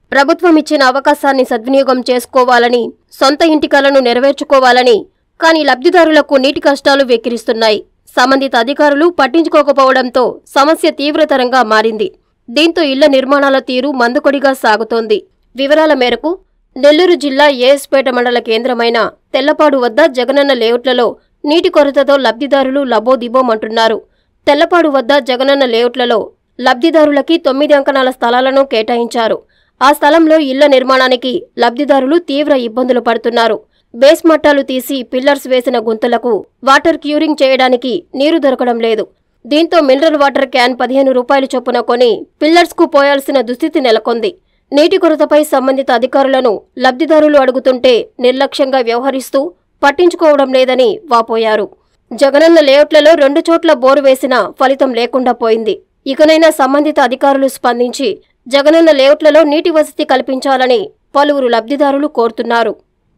ప్రభుత్వం ఇచ్చిన అవకాశాన్ని సద్వినియోగం చేసుకోవాలని సొంత ఇంటి కలను నెరవేర్చుకోవాలని కానీ లబ్ధిదారులకు నీటి కష్టాలు వెక్కిరిస్తున్నాయి సంబంధిత అధికారులు పట్టించుకోకపోవడంతో సమస్య తీవ్రతరంగా మారింది దీంతో ఇళ్ల నిర్మాణాల తీరు మందుకొడిగా సాగుతోంది వివరాల మేరకు నెల్లూరు జిల్లా ఏఎస్పేట మండల కేంద్రమైన తెల్లపాడు వద్ద జగనన్న లేఅవుట్లలో నీటి కొరతతో లబ్ధిదారులు లబోదిబోమంటున్నారు తెల్లపాడు వద్ద జగనన్న లేఅవుట్లలో లబ్ధిదారులకి తొమ్మిది అంకణాల స్థలాలను కేటాయించారు ఆ స్థలంలో ఇళ్ల నిర్మాణానికి లబ్ధిదారులు తీవ్ర ఇబ్బందులు పడుతున్నారు బేస్ మట్టాలు తీసి పిల్లర్స్ వేసిన గుంతలకు వాటర్ క్యూరింగ్ చేయడానికి నీరు దొరకడం లేదు దీంతో మినరల్ వాటర్ క్యాన్ పదిహేను రూపాయల చొప్పున కొని పిల్లర్స్కు పోయాల్సిన దుస్థితి నెలకొంది నీటి కొరతపై సంబంధిత అధికారులను లబ్ధిదారులు అడుగుతుంటే నిర్లక్ష్యంగా వ్యవహరిస్తూ పట్టించుకోవడం లేదని వాపోయారు జగనన్న లేఅవుట్లలో రెండు చోట్ల బోరు వేసినా ఫలితం లేకుండా పోయింది ఇకనైనా సంబంధిత అధికారులు స్పందించి జగనన్న లేఅవుట్లలో నీటి వసతి కల్పించాలని పలువురు లబ్ధిదారులు కోరుతున్నారు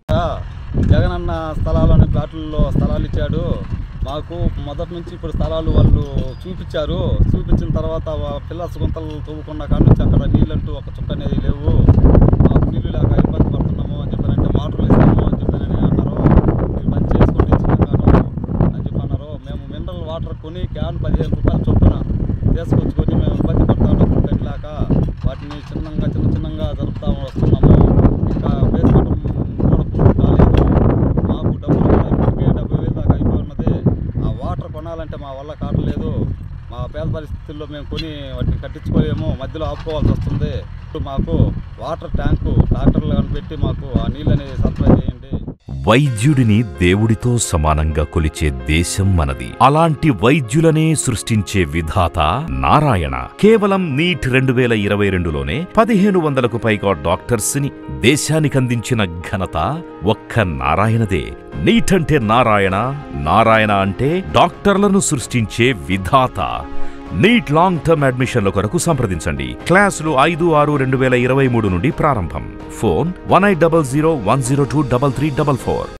జగనన్న స్థలాలని ప్లాట్లలో స్థలాలు ఇచ్చాడు మాకు మొదటి నుంచి ఇప్పుడు స్థలాలు వాళ్ళు చూపించారు చూపించిన తర్వాత పిల్లర్స్ గుంతలు తవ్వుకున్న కాడ నుంచి అక్కడ నీళ్ళంటూ ఒక చుక్క అనేది లేవు మాకు నీళ్లు లేక ఇబ్బంది పడుతున్నాము అని చెప్పారంటే మోటార్లు ఇస్తాము అని చెప్పారని అన్నారు మీరు పని చేసుకోండి చిన్నగాను అని చెప్పి అన్నారు మేము మినరల్ వాటర్ కొని క్యాన్ పదిహేను రూపాయలు చొప్పున తీసుకొచ్చుకొని మేము ఇబ్బంది పడతా డబ్బులు పెట్టలేక వాటిని చిన్నగా చిన్న చిన్నగా జరుపుతా వస్తున్నాము ఇంకా బేస్మెంట్ కూడా పూర్తి కాలేదు మాకు డబ్బులు కూడా ఇప్పటికే డెబ్బై వేలు దాకా అయిపోయి ఉన్నది ఆ వాటర్ కొనాలంటే మా వల్ల కావట్లేదు మా పేద పరిస్థితుల్లో మేము కొని వాటిని కట్టించుకోలేము మధ్యలో ఆపుకోవాల్సి వస్తుంది ఇప్పుడు మాకు వాటర్ ట్యాంకు ట్రాక్టర్లు కనిపెట్టి మాకు ఆ నీళ్ళు అనేది సరఫరా చేయండి వైద్యుడిని దేవుడితో సమానంగా కొలిచే దేశం మనది అలాంటి వైద్యులనే సృష్టించే విధాత నారాయణ కేవలం నీట్ రెండు వేల ఇరవై రెండులోనే పదిహేను వందలకు పైగా డాక్టర్స్ ని దేశానికందించిన ఘనత ఒక్క నారాయణదే నీట్ అంటే నారాయణ నారాయణ అంటే డాక్టర్లను సృష్టించే విధాత నీట్ లాంగ్ టర్మ్ అడ్మిషన్ల కొరకు సంప్రదించండి క్లాసులు ఐదు ఆరు రెండు వేల ఇరవై మూడు నుండి ప్రారంభం phone one eight double zero one zero two double three double four